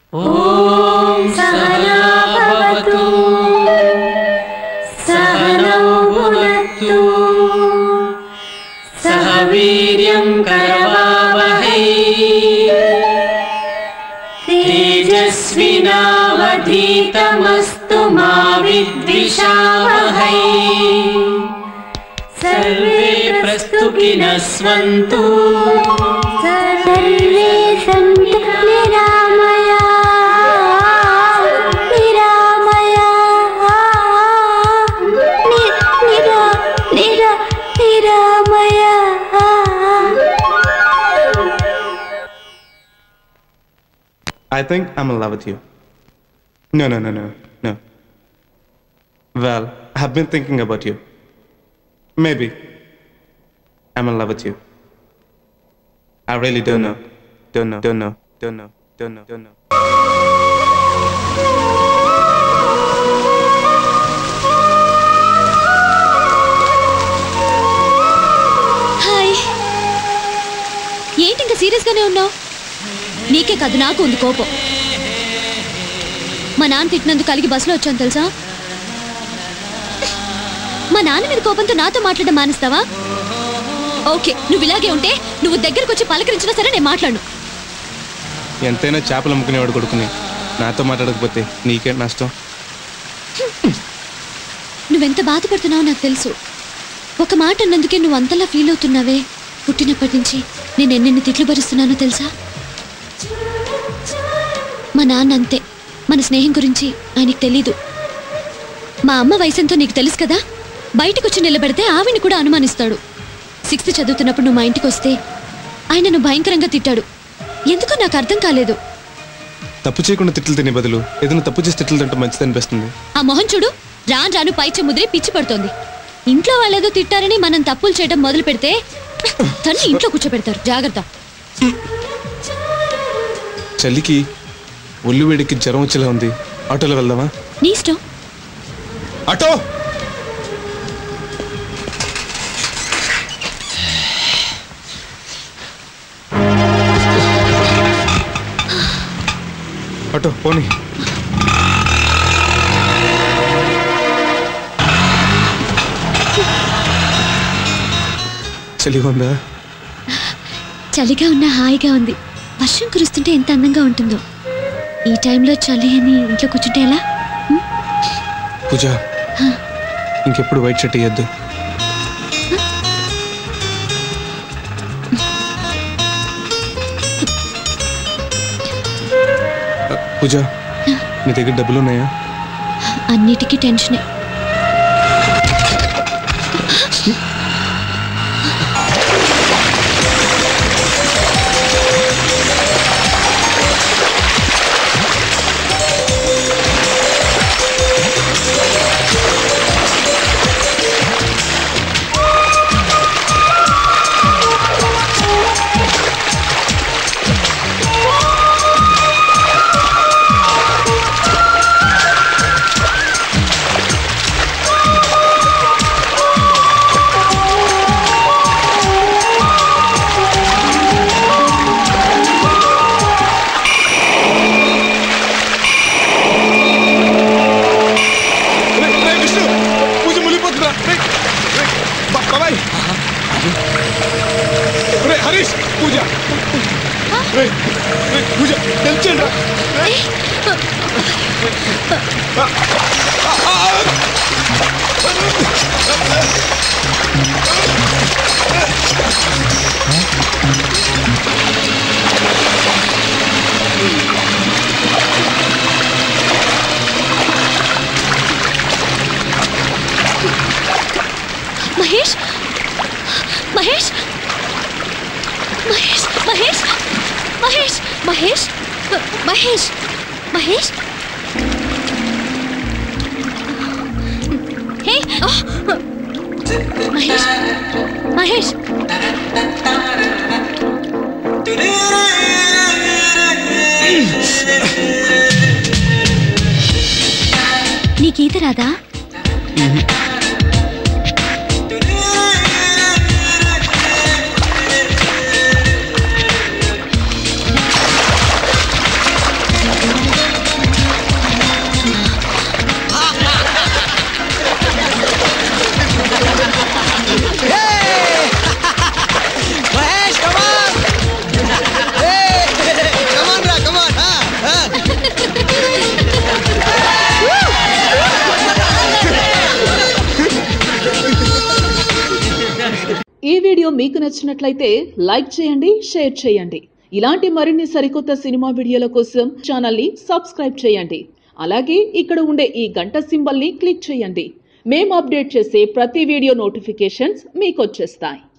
ॐ सहना भवतु सहनौ भुनक्तु सह वीर्यं करवावहै तेजस्विनावधीतमस्तु मा विद्विषावहै सर्वे प्रस्तुकिनः स्वन्तु सर्वे सन्तु निरामया निरामया नि- निरा निरा Niramaya I think I'm in love with you. No, no, no, no, no. Well, I've been thinking about you. Maybe. I'm in love with you. I really don't know. Don't know. Don't know. Don't know. Don't know. Don't know. Hi ఏంటి ఇంకా సీరియస్గానే ఉన్నావు నీకే కాదు నాకు ఉంది కోపం మా నాన్న తిట్టినందుకు కలిగి బస్సులో వచ్చాను తెలుసా మా నాన్న మీద కోపంతో నాతో మాట్లాడడం మానేస్తావా ఓకే నువ్వు ఇలాగే ఉంటే నువ్వు దగ్గరకు వచ్చి పలకరించినా సరే నేను మాట్లాడు ఎంతైనా చేపలు అమ్ముకునేవాడు కొడుకుని నాతో మాట్లాడకపోతే నీకేంటి నష్టం నువ్వెంత బాధపడుతున్నావో నాకు తెలుసు ఒక మాట అన్నందుకే నువ్వు అంతలా ఫీల్ అవుతున్నావే పుట్టినప్పటి నుంచి నేను ఎన్నెన్ని తిట్లు భరిస్తున్నానో తెలుసా మా నాన్న అంతే మన స్నేహం గురించి ఆయనకి తెలీదు మా అమ్మ వయసెంతో నీకు తెలుసు కదా బయటకు వచ్చి నిలబెడితే ఆవిని కూడా అనుమానిస్తాడు సిక్స్త్ చదువుతున్నప్పుడు నువ్వు మా ఇంటికి వస్తే ఆయనను భయంకరంగా తిట్టాడు ఎందుకో నాకు అర్థం కాలేదు తప్పు చేయకుండా తిట్లు తినే బదులు ఏదైనా తప్పు చేసి తిట్లు తింటే మంచిది అనిపిస్తుంది ఆ మొహం చూడు రాను రాను పైచ ముదిరి పిచ్చి పడుతోంది ఇంట్లో వాళ్ళేదో తిట్టారని మనం తప్పులు చేయడం మొదలు పెడితే తన్ని ఇంట్లో కూర్చోబెడతారు జాగ్రత్త చలికి ఒళ్ళు వేడికి జ్వరం వచ్చేలా ఉంది ఆటోలో వెళ్దామా నీ ఇష్టం ఆటో ఆటో పోనీ చలిగా ఉందా చలిగా ఉన్నా హాయిగా ఉంది వర్షం కురుస్తుంటే ఎంత అందంగా ఉంటుందో ఈ టైంలో చలి అని ఇంట్లో కూర్చుంటే ఎలా పూజ ఇంకెప్పుడు వైట్ షర్ట్ వేయద్దు పూజ నీ దగ్గర డబ్బులు ఉన్నాయా అన్నిటికీ టెన్షనే విష్ణు పూజ మునిగిపోతుందా బాబాయ్ హరీష్ పూజ రేయ్, రేయ్, పూజ తెలిసండి రా మహేష్ మహేష్ మహేష్ మహేష్ మహేష్ మహేష్ మహేష్ మహేష్ హే మహేష్ మహేష్ నీకు ఈత రాదా మీకు నచ్చినట్లయితే లైక్ చేయండి షేర్ చేయండి ఇలాంటి మరిన్ని సరికొత్త సినిమా వీడియోల కోసం ఛానల్ని సబ్స్క్రైబ్ చేయండి అలాగే ఇక్కడ ఉండే ఈ గంట సింబల్ని క్లిక్ చేయండి మేము అప్డేట్ చేసే ప్రతి వీడియో నోటిఫికేషన్స్ మీకు వచ్చేస్తాయి